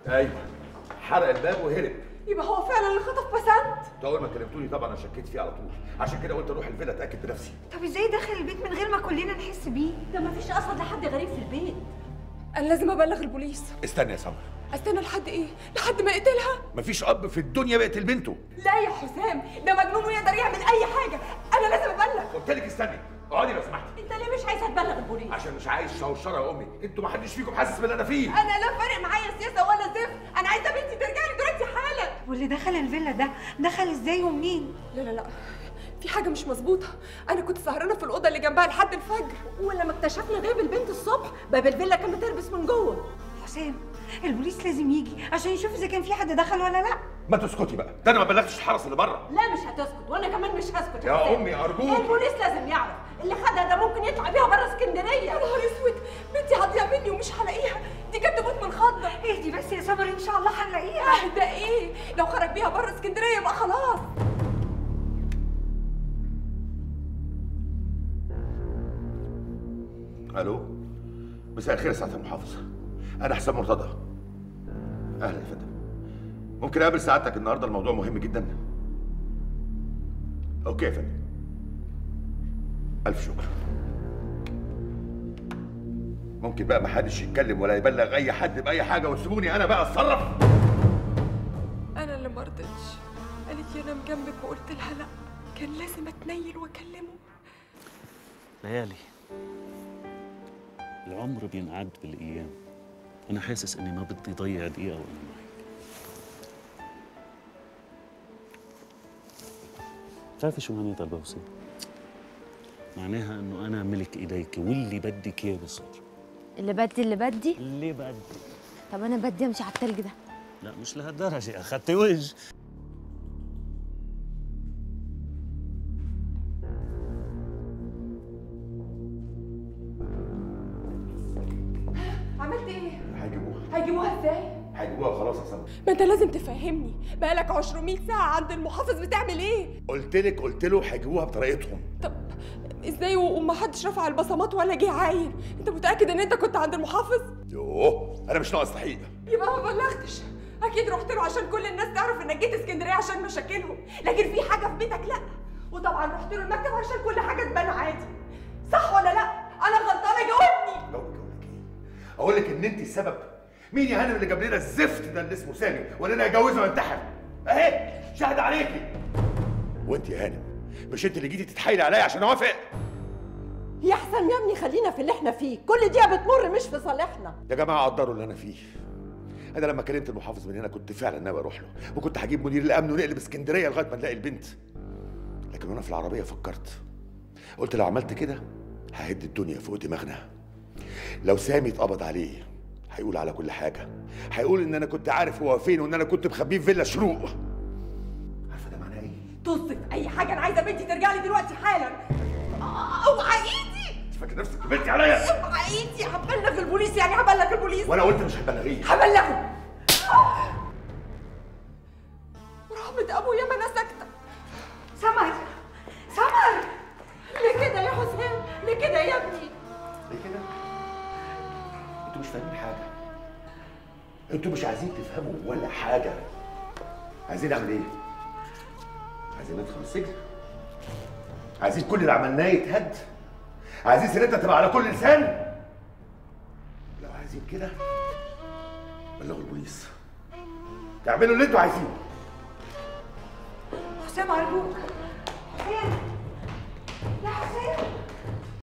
ايوه حرق الباب وهرب يبقى هو فعلا اللي خطف بسنت ده اول ما كلمتوني طبعا انا شكيت فيه على طول عشان كده قلت اروح الفيلا اتاكد بنفسي طب ازاي دخل البيت من غير ما كلنا نحس بيه ده مفيش اصلا لحد غريب في البيت انا لازم ابلغ البوليس استنى يا سمر استنى لحد ايه لحد ما يقتلها مفيش اب في الدنيا بيقتل بنته لا يا حسام ده مجنون ويقدر يعمل اي حاجه انا لازم ابلغ قلت لك استني اقعدي لو سمحتي انت ليه مش عايزه تبلغ البوليس عشان مش عايز شوشره يا امي انتوا ما حدش فيكم حاسس باللي انا فيه انا لا فارق معايا سياسه ولا زفت انا عايزه بنتي ترجع لي دلوقتي حالا واللي دخل الفيلا ده دخل ازاي ومنين لا لا لا في حاجه مش مظبوطه انا كنت سهرانه في الاوضه اللي جنبها لحد الفجر ولما اكتشفنا غيب البنت الصبح باب الفيلا كان بتربس من جوه حسام البوليس لازم يجي عشان يشوف اذا كان في حد دخل ولا لا ما تسكتي بقى ده انا ما بلغتش الحرس اللي بره لا مش هتسكت وانا كمان مش هسكت يا حسام. أمي أرجوك. البوليس لازم يعرف اللي خدها ده ممكن يطلع بيها بره اسكندريه يا نهار اسود بنتي هتضيع مني ومش هلاقيها دي كانت تموت من خضه اهدي بس يا سمر ان شاء الله هنلاقيها اهدى ايه لو خرج بيها بره اسكندريه يبقى خلاص الو مساء الخير يا سعاده المحافظ انا حسام مرتضى اهلا يا فندم ممكن اقابل سعادتك النهارده الموضوع مهم جدا اوكي يا فندم الف شكر ممكن بقى محدش يتكلم ولا يبلغ اي حد باي حاجه وتسيبوني انا بقى اتصرف انا اللي ما رضيتش قالت لي انام جنبك وقلت لها لا كان لازم اتنيل واكلمه ليالي العمر بينعد بالايام انا حاسس اني ما بدي ضيع دقيقه وانا معك بتعرفي شو معناتها البوسه معناها انه انا ملك ايديك واللي بدك اياه بصير اللي بدي اللي بدي اللي بدي طب انا بدي امشي على التلج ده لا مش لهالدرجه اخذتي وجه عملت ايه هيجيبوها هيجيبوها ازاي هيجيبوها خلاص يا سمر ما انت لازم تفهمني بقالك 200 ساعه عند المحافظ بتعمل ايه قلت لك قلت له هيجيبوها بطريقتهم طب ازاي و- وما حدش رفع البصمات ولا جه عاين انت متاكد ان انت كنت عند المحافظ يوه انا مش ناقص تحقيق يبقى ما بلغتش اكيد رحت له عشان كل الناس تعرف انك جيت اسكندريه عشان مشاكلهم لكن في حاجه في بيتك لا وطبعا رحت له المكتب عشان كل حاجه تبان عادي صح ولا لا انا غلطانه جاوبني اقول لك اقول لك ان انت السبب مين يا هانم اللي جاب لنا الزفت ده اللي اسمه سامي ولا انا هجوزه وانتحر اهي شاهد عليكي وانت يا هانم مش انت اللي جيتي تتحايلي عليا عشان اوافق يا حسام يا ابني خلينا في اللي احنا فيه كل دقيقه بتمر مش في صالحنا يا جماعه قدروا اللي انا فيه انا لما كلمت المحافظ من هنا كنت فعلا ناوي اروح له وكنت هجيب مدير الامن ونقلب اسكندريه لغايه ما نلاقي البنت لكن وانا في العربيه فكرت قلت لو عملت كده ههد الدنيا فوق دماغنا لو سامي اتقبض عليه هيقول على كل حاجه هيقول ان انا كنت عارف هو فين وان انا كنت مخبيه في فيلا شروق عارفه ده معناه ايه طز في اي حاجه انا عايزه بنتي ترجع لي دلوقتي حالا آه، اوعى ايدي انت فاكر نفسك كبرتي عليا اوعى ايدي هبلغ البوليس يعني هبلغ البوليس وانا قلت مش هتبلغيه هبلغه ورحمة ابويا ما انا ساكته سمر سمر ليه كده يا حسام ليه كده يا ابني ليه كده انتوا مش فاهمين حاجه انتوا مش عايزين تفهموا ولا حاجه عايزين نعمل ايه عايزين ندخل السجن عايزين كل اللي عملناه يتهد عايزين سيرتنا تبقى على كل لسان لو عايزين كده بلغوا البوليس تعملوا اللي انتوا عايزينه حسام ارجوك حسام